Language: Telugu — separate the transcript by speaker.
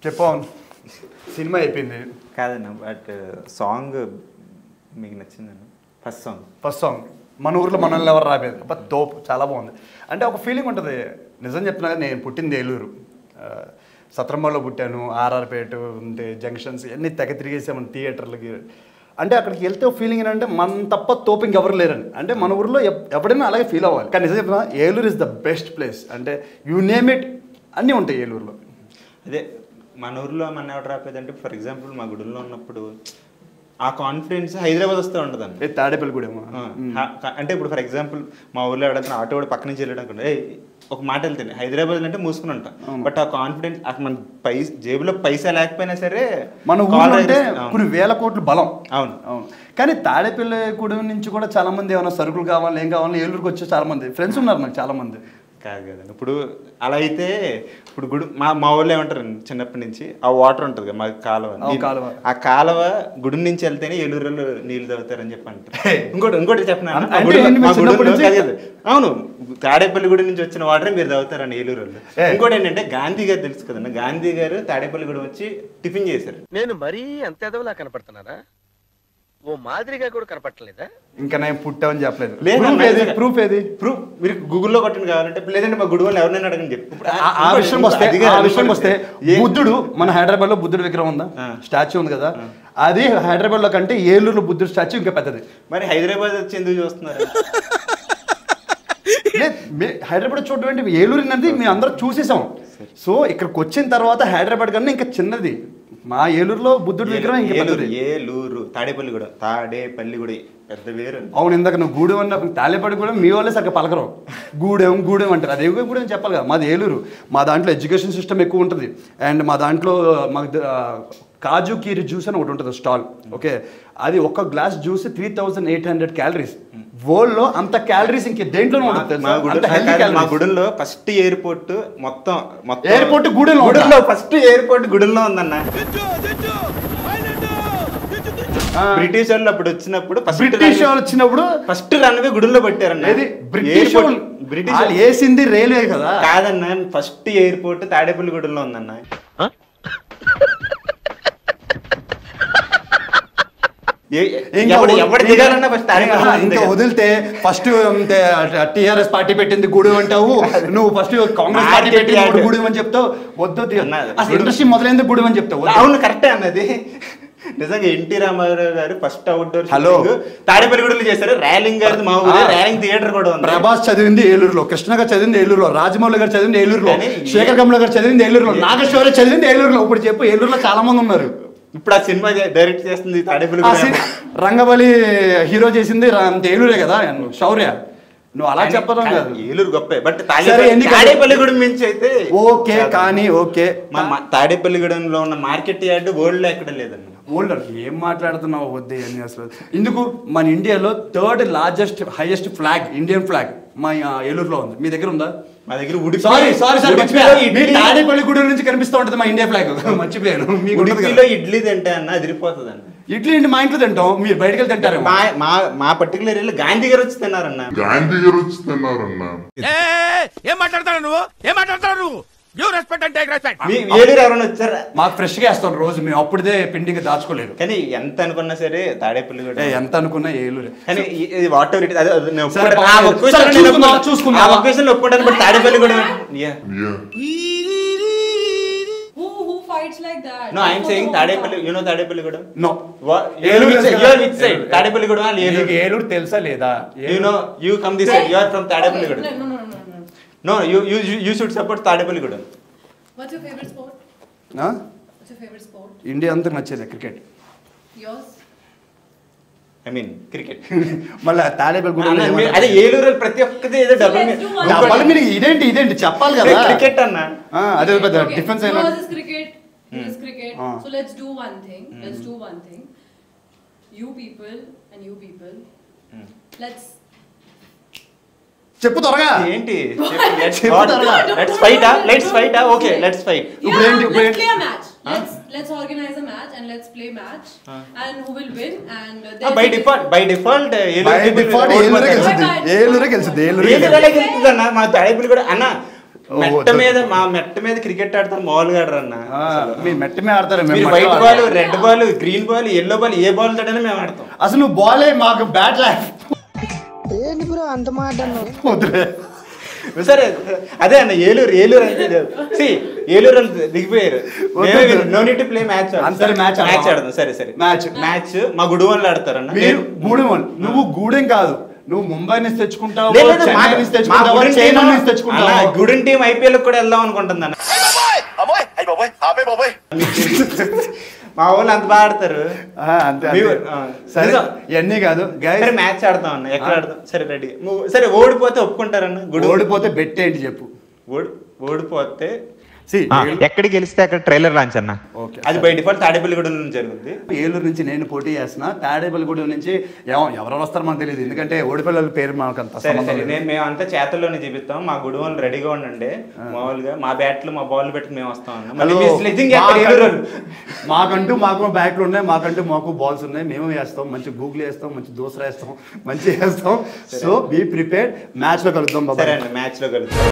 Speaker 1: చెప్పాను సినిమా అయిపోయింది
Speaker 2: కాదన్న బట్ సాంగ్ మీకు నచ్చిందన్న ఫస్ట్ సాంగ్
Speaker 1: ఫస్ట్ సాంగ్ మన ఊర్లో మనల్ని ఎవరు రాలేదు అబ్బా తోపు చాలా బాగుంది అంటే ఒక ఫీలింగ్ ఉంటుంది నిజం చెప్తున్నా కదా, నేను పుట్టింది ఏలూరు ఆ, సత్రంబాలో పుట్టాను ఆర్ఆర్పేట ఉంటే జంక్షన్స్ అన్నీ తెగ తిరిగేసాము థియేటర్లకి అంటే అక్కడికి వెళ్తే ఒక ఫీలింగ్ ఏంటంటే మన తప్ప తోపు ఇంకెవరు లేరని అంటే మన ఊర్లో ఎప్- ఎవడైనా అలాగే ఫీల్ అవ్వాలి కానీ నిజం చెప్తున్నా Eluru is the best place అంటే యూ నేమ్ ఇట్ అన్నీ ఉంటాయి ఏలూరులో
Speaker 2: అదే మన ఊర్లో మన ఎవరు రాకపోయేదంటే ఫర్ ఎగ్జాంపుల్ మా గుడిలో ఉన్నప్పుడు ఆ కాన్ఫిడెన్స్ హైదరాబాద్ వస్తే ఉండదండి
Speaker 1: ఏ తాడేపల్లి కూడా ఏమో
Speaker 2: ఆ, హా- కా- అంటే ఇప్పుడు ఫర్ ఎగ్జాంపుల్ మా ఊర్లో ఎవడైనా ఆటో కూడా పక్క నుంచి వెళ్ళడం అనుకోండి, ఏయ్ ఒక మాట వెళ్తాను హైదరాబాద్ అంటే మూసుకుని ఉంటాం బట్ ఆ కాన్ఫిడెన్స్ అసలు మన పై జేబులో పైసా లేకపోయినా సరే
Speaker 1: మన
Speaker 2: call
Speaker 1: ఊర్లో అంటే
Speaker 2: రైస్- అవును.
Speaker 1: కొన్ని వేల కోట్ల బలం
Speaker 2: అవును
Speaker 1: అవును కానీ తాడేపల్లిగూడెం నుంచి కూడా చాలా మంది ఏమైనా సరుకులు కావాలి ఏం కావాలి ఏలూరుకి వచ్చే చాలా మంది ఫ్రెండ్స్ ఉన్నారు నాకు చాలా మంది
Speaker 2: కాదు కదండి ఇప్పుడు అలా అయితే ఇప్పుడు గుడి మా మా ఊళ్ళో ఏమంటారు చిన్నప్పటి నుంచి ఆ వాటర్ ఉంటుంది కదా మా కాలువ
Speaker 1: ఆ కాలువ.
Speaker 2: ఆ కాలువ గుడి నుంచి వెళ్తేనే ఏలూరులో నీళ్లు తాగుతారని చెప్పి అంటారు ఇంకోటి ఇంకోటి చెప్పిన
Speaker 1: అంటే ఏంటి మీరు చిన్నప్పటి నుంచి-
Speaker 2: అవును తాడేపల్లి గుడి నుంచి వచ్చిన వాటర్ మీరు తాగుతారని ఏలూరులో
Speaker 1: ఏ.
Speaker 2: ఇంకోటి ఏంటంటే గాంధీ గారు తెలుసు కదండి గాంధీ గారు తాడేపల్లి గుడి వచ్చి టిఫిన్ చేశారు
Speaker 3: నేను మరీ అంత ఎదవలా కనపడుతున్నారా ఓ మాదిరిగా కూడా కనపడలేదా
Speaker 1: ఇంకా నేను పుట్టామని చెప్పలేదు
Speaker 2: లేదన్నా,
Speaker 1: ప్రూఫ్ ఏది
Speaker 2: నిజంగా.
Speaker 1: ప్రూఫ్ ఏది
Speaker 2: ప్రూఫ్ మీరు గూగుల్లో కొట్టండి కావాలంటే లేదంటే మా గుడి వాళ్ళు ఎవరినైనా అడగని చెప్పి ఇప్పుడు
Speaker 1: ఆ- ఆ విషయం వస్తే
Speaker 2: అది
Speaker 1: ఆ
Speaker 2: కాదు,
Speaker 1: విషయం వస్తే
Speaker 2: ఏ-
Speaker 1: బుద్ధుడు మన హైదరాబాద్ లో బుద్ధుడు విగ్రహం ఉందా
Speaker 2: ఆ.
Speaker 1: స్టాచ్యూ ఉంది కదా అది హైదరాబాద్ లో కంటే ఏలూరులో బుద్ధుడు స్టాచ్యూ ఇంకా పెద్దది
Speaker 2: మరి హైదరాబాద్ వచ్చి ఎందుకు చూస్తున్నారు
Speaker 1: లేదు, మే- హైదరాబాద్ చూడడం ఏంటి ఏలూరు అన్నది మేము అందరం చూసేసాం సో ఇక్కడికి వచ్చిన తర్వాత హైదరాబాద్ కన్నా ఇంకా చిన్నది మా ఏలూరులో బుద్ధుడి విగ్రహం ఇంకా
Speaker 2: ఏలూరు
Speaker 1: పెద్దది
Speaker 2: ఏలూరు తాడేపల్లి కూడా తాడేపల్లి కూడా పెద్ద వేరు
Speaker 1: అవును ఇందాక నువ్వు గూడెం అన్న తాలేపడి కూడా మీ వాళ్ళే సరిగ్గా పలకరం గూడెం గూడెం అంటారు అదే గూడెం చెప్పాలి కదా మాది ఏలూరు మా దాంట్లో ఎడ్యుకేషన్ సిస్టమ్ ఎక్కువ ఉంటుంది అండ్ మా దాంట్లో మాకు ద- ఆ, కాజు కీరి జ్యూస్ అని ఒకటి ఉంటుంది స్టాల్ ఓకే అది ఒక్క glass juice three thousand eight hundred calories world లో అంత క్యాలరీస్ ఇంక దేంట్లోనే ఉంటుంది తెలుసా?
Speaker 2: మా
Speaker 1: అంత
Speaker 2: గుడి
Speaker 1: healthy
Speaker 2: మా
Speaker 1: calories.
Speaker 2: గుడిలో ఫస్ట్ ఎయిర్పోర్ట్ మొత్తం మొత్తం
Speaker 1: Airport గూడెంలో ఉందా?
Speaker 2: గుడిలో ఫస్ట్ ఎయిర్పోర్ట్ గుడిలో ఉందన్న
Speaker 1: ఆ.
Speaker 2: బ్రిటిష్ వాళ్ళు అప్పుడు వచ్చినప్పుడు ఫస్ట్
Speaker 1: బ్రిటిష్ వాళ్ళు వచ్చినప్పుడు
Speaker 2: ఫస్ట్ రన్వే గుడిలో పెట్టారన్న
Speaker 1: ఏది బ్రిటిష్
Speaker 2: Airport-
Speaker 1: వాళ్ళు
Speaker 2: బ్రిటిష్
Speaker 1: వాళ్ళు వేసింది రైల్వే కదా
Speaker 2: కాదన్న ఫస్ట్ ఎయిర్పోర్ట్ తాడేపల్లి గుడిలో ఉందన్న ఏ-
Speaker 1: ఇంకా
Speaker 2: ఎవడు
Speaker 1: వదిలి-
Speaker 2: ఎవడు దిగాలన్నా ఫస్ట్ తాడేపల్లి
Speaker 1: ఇంకా-
Speaker 2: గుడిలో
Speaker 1: ఇంకా
Speaker 2: దిగాలి.
Speaker 1: వదిలితే ఫస్ట్ టిఆర్ఎస్ పార్టీ పెట్టింది గూడెం అంటావు నువ్వు ఫస్ట్ కాంగ్రెస్ పార్టీ
Speaker 2: Market
Speaker 1: పెట్టింది
Speaker 2: yard.
Speaker 1: గూడెం అని చెప్తావు వద్దు ది-
Speaker 2: అన్న,
Speaker 1: అసలు ఇండస్ట్రీ మొదలైంది గూడెం అని చెప్తావు వద్దు.
Speaker 2: అవును కరెక్టే అన్నది నిజంగా ఎన్టీ రామారావు గారు ఫస్ట్ అవుట్డోర్
Speaker 1: హలో.
Speaker 2: తాడేపల్లి గుడిలో చేశారు ర్యాలింగ్ గారు మా ఊరే
Speaker 1: ఆ.
Speaker 2: ర్యాలింగ్ థియేటర్ కూడా ఉంది
Speaker 1: ప్రభాస్ చదివింది ఏలూరులో కృష్ణ గారు చదివింది ఏలూరులో రాజమౌళి గారు చదివింది ఏలూరులో
Speaker 2: కానీ
Speaker 1: శేఖర్ కమల గారు చదివింది ఏలూరులో నాగేశ్వర చదివింది ఏలూరులో ఇప్పుడు చెప్పు ఏలూరులో చాలా మంది ఉన్నారు
Speaker 2: ఇప్పుడు ఆ సినిమా డైరెక్ట్ చేస్తుంది తాడేపల్లి
Speaker 1: ఆ
Speaker 2: గుడి
Speaker 1: సీన్ రంగబలి హీరో చేసింది రా- అంత ఏలూరే కదా శౌర్య నువ్వు అలా
Speaker 2: కానీ-
Speaker 1: చెప్పడం
Speaker 2: కానీ
Speaker 1: కాదు
Speaker 2: ఏలూరు గొప్పే బట్
Speaker 1: సరే, ఎందుకంటే-
Speaker 2: తాడేపల్లి గుడి మించి అయితే
Speaker 1: ఓకే కానీ ఓకే
Speaker 2: మా మా- తాడేపల్లిగూడెంలో ఉన్న మార్కెట్ యార్డ్ వరల్డ్ లో ఎక్కడ లేదన్న
Speaker 1: ఓల్డర్ ఏం మాట్లాడుతున్నావు వద్దే అని అసలు ఎందుకు మన ఇండియాలో third largest highest flag Indian flag మా ఆ, ఏలూరులో ఉంది మీ దగ్గర ఉందా
Speaker 2: మా దగ్గర ఉడిపి
Speaker 1: సారీ సారీ సార్
Speaker 2: ఉడిపిలో
Speaker 1: మర్చిపోయాను. మీ
Speaker 2: ఇడ్లీ
Speaker 1: తాడేపల్లి గుడి నుంచి కనిపిస్తూ ఉంటుంది మా ఇండియా ఫ్లాగ్ మర్చిపోయాను మీకు ఉండదు
Speaker 2: ఉడిపిలో
Speaker 1: కదా.
Speaker 2: ఇడ్లీ తింటే అన్న అదిరిపోతుంది అన్న
Speaker 1: ఇడ్లీ ఏంటి మా ఇంట్లో తింటాం మీరు బయటకు వెళ్ళి తింటారేమో
Speaker 2: మా మా మా పర్టికులర్ ఏరియా గాంధీ గారు వచ్చి తిన్నారన్న
Speaker 4: గాంధీ గారు వచ్చి తిన్నారన్నా
Speaker 5: ఏం మాట్లాడతాడు నువ్వు ఏం మాట్లాడతాడు నువ్వు గివ్ రెస్పెక్ట్ అంటే రెస్పెక్ట్
Speaker 2: మీ ఏలూరు ఎవరైనా వచ్చారా
Speaker 1: మాకు ఫ్రెష్ గా వేస్తాం రోజు మేము అప్పుడే పిండిగా దాచుకోలేదు
Speaker 2: కానీ ఎంత అనుకున్నా సరే తాడేపల్లి
Speaker 1: ఏ,
Speaker 2: కూడా
Speaker 1: ఎంత అనుకున్నా ఏలూరే
Speaker 2: కానీ వాట్ ఎవర్ ఇట్ అదే అదే నేను
Speaker 1: సరే,
Speaker 2: ఒప్పుకుంటాను. ఆ
Speaker 1: బాగా-
Speaker 2: ఒక్క విషయంలో
Speaker 1: సరే,
Speaker 2: నేను
Speaker 1: చూసుకుందాం,
Speaker 2: ఒప్పుకుంటాను.
Speaker 1: చూసుకుందాం.
Speaker 2: ఆ ఒక్క విషయంలో ఒప్పుకుంటాను బట్ తాడేపల్లి కూడా Yeah.
Speaker 4: Yeah
Speaker 6: Who who fights like that?
Speaker 2: No, I am saying Tadepalli you know Tadepalli కూడా
Speaker 1: నో
Speaker 2: Eluru you are which side Tadepalli కూడా ఏలూరు
Speaker 1: నీకు ఏలూరు తెలుసా లేదా
Speaker 2: you know you come this side you are from Tadepalli
Speaker 6: Okay,
Speaker 2: కూడా
Speaker 6: No, no, no, no, no.
Speaker 2: no you you you- you should support Tadepalli కూడా
Speaker 6: What's your favorite sport?
Speaker 1: ఆ?
Speaker 6: What's your favorite sport?
Speaker 1: India అంతా నచ్చేది cricket
Speaker 6: Yours?
Speaker 2: I mean cricket
Speaker 1: మళ్ళీ తాడేపల్లి గుడి
Speaker 2: అదే ఏలూరు ప్రతి ఒక్కది ఏదో
Speaker 6: So
Speaker 2: డబ్బులు
Speaker 6: let's do one
Speaker 1: డబ్బాలు మీరు ఇదేంటి ఇదేంటి చెప్పాలి కదా
Speaker 2: క్రికెట్ అన్న
Speaker 1: ఆ, అదే పెద్ద
Speaker 6: Okay,
Speaker 1: డిఫెన్స్ అయినా
Speaker 6: Yours is cricket. His is cricket.
Speaker 1: Ah.
Speaker 6: So let's do one thing. Let's do one thing. You people and you people. Let's.
Speaker 1: చెప్పు త్వరగా
Speaker 2: ఏంటి
Speaker 1: చెప్పు త్వరగా.
Speaker 2: Let's fight let's fight okay let's fight
Speaker 1: ఇప్పుడు ఏంటి, ఇప్పుడు
Speaker 6: let's
Speaker 1: ఏంటి?
Speaker 6: play a match. Let's let's organize a match and let's play match. And who will win? And uh, then
Speaker 2: by
Speaker 6: we-
Speaker 2: default by default
Speaker 1: by default ఏలూరే గెలిచింది ఏలూరే గెలిచింది ఏలూరే
Speaker 2: ఏలూరు
Speaker 1: గెలిచింది.
Speaker 2: ఎలా గెలుస్తుంది అన్న మా తాడేపల్లి కూడా అన్న మెట్ట
Speaker 1: వద్దు.
Speaker 2: మీద మా మెట్ట మీద క్రికెట్ ఆడతాను మామూలుగా ఆడరు అన్న
Speaker 1: ఆ, మీ మెట్టి మీద ఆడతారు మేము
Speaker 2: మీరు
Speaker 1: మట్టిలో
Speaker 2: వైట్
Speaker 1: ఆడతాం.
Speaker 2: Ball red ball green ball yellow ball ఏ బాల్ తోటైనా మేము ఆడతాం
Speaker 1: అసలు నువ్వు బాలే మాకు బ్యాట్ లాక్
Speaker 7: ఏంటి బ్రో అంత మాట అన్నావు?
Speaker 1: వద్దులే
Speaker 2: సరే అదే అన్న ఏలూరు ఏలూరు అంటే సి ఏలూరు వాళ్ళు దిగిపోయారు నో నీట్ ప్లే మ్యాచ్
Speaker 1: సరే, match ఆడదాం.
Speaker 2: మ్యాచ్ ఆడదాం సరే సరే
Speaker 1: Match.
Speaker 2: మ్యాచ్ మా గుడి వాళ్ళు ఆడతారన్న
Speaker 1: మీరు గూడెం వాళ్ళు. నువ్వు గూడెం కాదు నువ్వు ముంబై నుంచి తెచ్చుకుంటావు
Speaker 2: లేదు, లేదు, మా-
Speaker 1: చెన్నై నుంచి
Speaker 2: మా
Speaker 1: తెచ్చుకుంటావు
Speaker 2: గుడిని
Speaker 1: చైనా
Speaker 2: team-
Speaker 1: నుంచి తెచ్చుకుంటావు
Speaker 2: అన్న, గుడిని టీం ఐపీఎల్ కూడా వెళ్దాం అనుకుంటుంది అన్న మా వాళ్ళు అంత బాగా ఆడతారు
Speaker 1: ఆ, అంతే
Speaker 2: మీ-
Speaker 1: అంతే.
Speaker 2: ఆ.
Speaker 1: సరే
Speaker 2: నిజం.
Speaker 1: ఇవన్నీ కాదు గైస్
Speaker 2: సరే మ్యాచ్ ఆడతాం అన్న ఎక్కడ ఆడతాం సరే రెడీ సరే ఓడిపోతే ఒప్పుకుంటారన్న గుడి
Speaker 1: ఓడిపోతే బెట్ ఏంటి చెప్పు
Speaker 2: ఓడి ఓడిపోతే
Speaker 1: See,
Speaker 2: ఆ,
Speaker 1: ఏలు-
Speaker 2: ఎక్కడ గెలిస్తే అక్కడ ట్రైలర్ లాంచ్ అన్న
Speaker 1: Okay.
Speaker 2: అది బై డిఫాల్ట్ తాడేపల్లిగూడ నుంచి జరుగుతుంది
Speaker 1: ఏలూరు నుంచి నేను పోటీ చేస్తున్నా తాడేపల్లిగూడెం నుంచి ఎవ- ఎవరెవరు వస్తారో మనకు తెలియదు ఎందుకంటే ఓడిపల్లెల పేరు మనకు అంత
Speaker 2: సరే
Speaker 1: సంబంధం
Speaker 2: సరే
Speaker 1: లేదు.
Speaker 2: నేను మేము అంతా చేతల్లోనే చూపిస్తాం మా గుడి వాళ్ళు రెడీగా ఉండండి మామూలుగా మా బ్యాట్లు మా బాల్ పెట్టి మేము వస్తాం అన్న మళ్ళీ
Speaker 1: హలో,
Speaker 2: మీ sledging ఎక్కడ
Speaker 1: మాకంటూ-
Speaker 2: ఏలూరు వాళ్ళు?
Speaker 1: మాకంటూ మాకు బ్యాట్లు ఉన్నాయి మాకంటూ మాకు బాల్స్ ఉన్నాయి మేము వేస్తాం మంచి గూగుల్ వేస్తాం మంచి దోసరా వేస్తాం మంచి వేస్తాం సో బీ ప్రిపేర్డ్ మ్యాచ్ లో కలుద్దాం
Speaker 2: సరే
Speaker 1: బాబా
Speaker 2: అండి మ్యాచ్ లో కలుద్దాం